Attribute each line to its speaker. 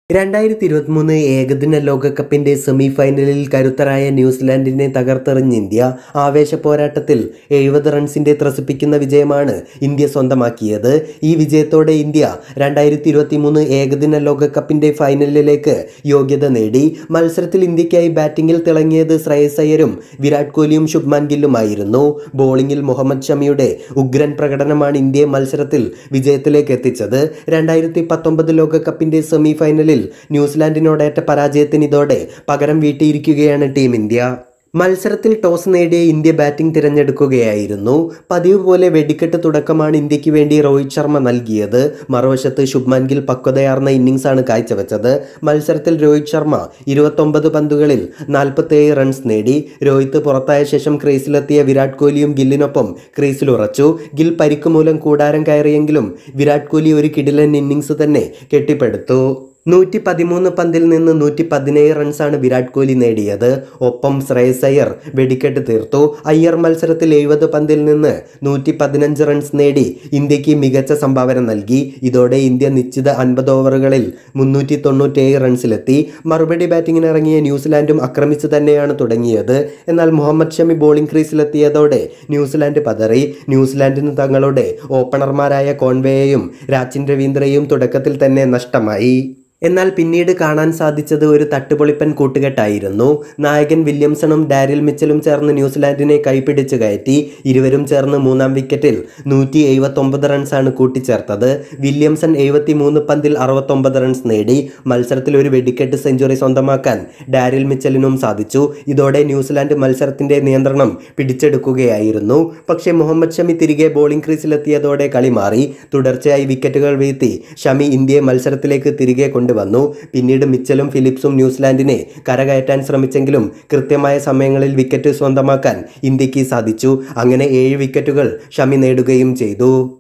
Speaker 1: രണ്ടായിരത്തി ഇരുപത്തിമൂന്ന് ഏകദിന ലോകകപ്പിന്റെ സെമി ഫൈനലിൽ കരുത്തരായ ന്യൂസിലാൻഡിനെ തകർത്തെറിഞ്ഞ ഇന്ത്യ ആവേശ പോരാട്ടത്തിൽ എഴുപത് റൺസിന്റെ ത്രസിപ്പിക്കുന്ന വിജയമാണ് ഇന്ത്യ സ്വന്തമാക്കിയത് ഈ വിജയത്തോടെ ഇന്ത്യ രണ്ടായിരത്തി ഇരുപത്തിമൂന്ന് ഏകദിന ലോകകപ്പിന്റെ ഫൈനലിലേക്ക് യോഗ്യത നേടി മത്സരത്തിൽ ഇന്ത്യക്കായി ബാറ്റിംഗിൽ തിളങ്ങിയത് ശ്രേയസ് അയ്യരും വിരാട് കോഹ്ലിയും ശുഭ്മാൻ ഗില്ലുമായിരുന്നു ബോളിംഗിൽ മുഹമ്മദ് ഷമിയുടെ ഉഗ്രൻ പ്രകടനമാണ് ഇന്ത്യയെ മത്സരത്തിൽ വിജയത്തിലേക്ക് എത്തിച്ചത് രണ്ടായിരത്തി പത്തൊമ്പത് ലോകകപ്പിന്റെ സെമി ഫൈനലിൽ ന്യൂസിലാൻഡിനോടേറ്റ പരാജയത്തിന് ഇതോടെ പകരം വീട്ടിയിരിക്കുകയാണ് ടീം ഇന്ത്യ മത്സരത്തിൽ ടോസ് നേടിയ ഇന്ത്യ ബാറ്റിംഗ് തിരഞ്ഞെടുക്കുകയായിരുന്നു പതിവ് പോലെ വെടിക്കെട്ട് തുടക്കമാണ് ഇന്ത്യക്ക് വേണ്ടി രോഹിത് ശർമ്മ നൽകിയത് മറുവശത്ത് ശുഭ്മാൻ ഗിൽ പക്വതയാർന്ന ഇന്നിംഗ്സാണ് കാഴ്ചവെച്ചത് മത്സരത്തിൽ രോഹിത് ശർമ്മ ഇരുപത്തൊമ്പത് പന്തുകളിൽ നാൽപ്പത്തേഴ് റൺസ് നേടി രോഹിത് പുറത്തായ ശേഷം ക്രീസിലെത്തിയ വിരാട് കോഹ്ലിയും ഗില്ലിനൊപ്പം ക്രീസിൽ ഉറച്ചു ഗിൽ പരിക്ക് മൂലം കൂടാരം കയറിയെങ്കിലും വിരാട് കോഹ്ലി ഒരു കിടിലൻ ഇന്നിംഗ്സ് തന്നെ കെട്ടിപ്പടുത്തു നൂറ്റി പതിമൂന്ന് പന്തിൽ നിന്ന് നൂറ്റി പതിനേഴ് റൺസാണ് വിരാട് കോഹ്ലി നേടിയത് ഒപ്പം ശ്രേയസ് അയ്യർ വെടിക്കെട്ട് തീർത്തു അയ്യർ മത്സരത്തിൽ എഴുപത് പന്തിൽ നിന്ന് നൂറ്റി പതിനഞ്ച് റൺസ് നേടി ഇന്ത്യക്ക് മികച്ച സംഭാവന നൽകി ഇതോടെ ഇന്ത്യ നിശ്ചിത അൻപത് ഓവറുകളിൽ മുന്നൂറ്റി തൊണ്ണൂറ്റേഴ് റൺസിലെത്തി മറുപടി ബാറ്റിംഗിന് ഇറങ്ങിയ ന്യൂസിലാൻഡും ആക്രമിച്ച് തന്നെയാണ് തുടങ്ങിയത് എന്നാൽ മുഹമ്മദ് ഷമി ബോളിംഗ് ക്രീസിലെത്തിയതോടെ ന്യൂസിലാൻഡ് പതറി ന്യൂസിലാൻഡിന് തങ്ങളുടെ ഓപ്പണർമാരായ കോൺവേയെയും രാച്ചിൻ രവീന്ദ്രയും തുടക്കത്തിൽ തന്നെ നഷ്ടമായി എന്നാൽ പിന്നീട് കാണാൻ സാധിച്ചത് ഒരു തട്ടുപൊളിപ്പൻ കൂട്ടുകെട്ടായിരുന്നു നായകൻ വില്യംസണും ഡാരിൽ മിച്ചലും ചേർന്ന് ന്യൂസിലാൻഡിനെ കൈപ്പിടിച്ച് കയറ്റി ഇരുവരും ചേർന്ന് മൂന്നാം വിക്കറ്റിൽ നൂറ്റി എഴുപത്തൊമ്പത് റൺസാണ് കൂട്ടിച്ചേർത്തത് വില്യംസൺ എഴുപത്തി മൂന്ന് പന്തിൽ അറുപത്തൊമ്പത് റൺസ് നേടി മത്സരത്തിൽ ഒരു വെടിക്കെട്ട് സെഞ്ചുറി സ്വന്തമാക്കാൻ ഡാരിൽ മിച്ചലിനും സാധിച്ചു ഇതോടെ ന്യൂസിലാൻഡ് മത്സരത്തിന്റെ നിയന്ത്രണം പിടിച്ചെടുക്കുകയായിരുന്നു പക്ഷേ മുഹമ്മദ് ഷമി തിരികെ ബോളിംഗ് ക്രീസിലെത്തിയതോടെ കളി മാറി തുടർച്ചയായി വിക്കറ്റുകൾ വീഴ്ത്തി ഷമി ഇന്ത്യയെ മത്സരത്തിലേക്ക് തിരികെ കൊണ്ടുവന്നു പിന്നീട് മിച്ചലും ഫിലിപ്സും ന്യൂസിലാൻഡിനെ കരകയറ്റാൻ ശ്രമിച്ചെങ്കിലും കൃത്യമായ സമയങ്ങളിൽ വിക്കറ്റ് സ്വന്തമാക്കാൻ ഇന്ത്യക്ക് സാധിച്ചു അങ്ങനെ ഏഴ് വിക്കറ്റുകൾ ഷമി നേടുകയും ചെയ്തു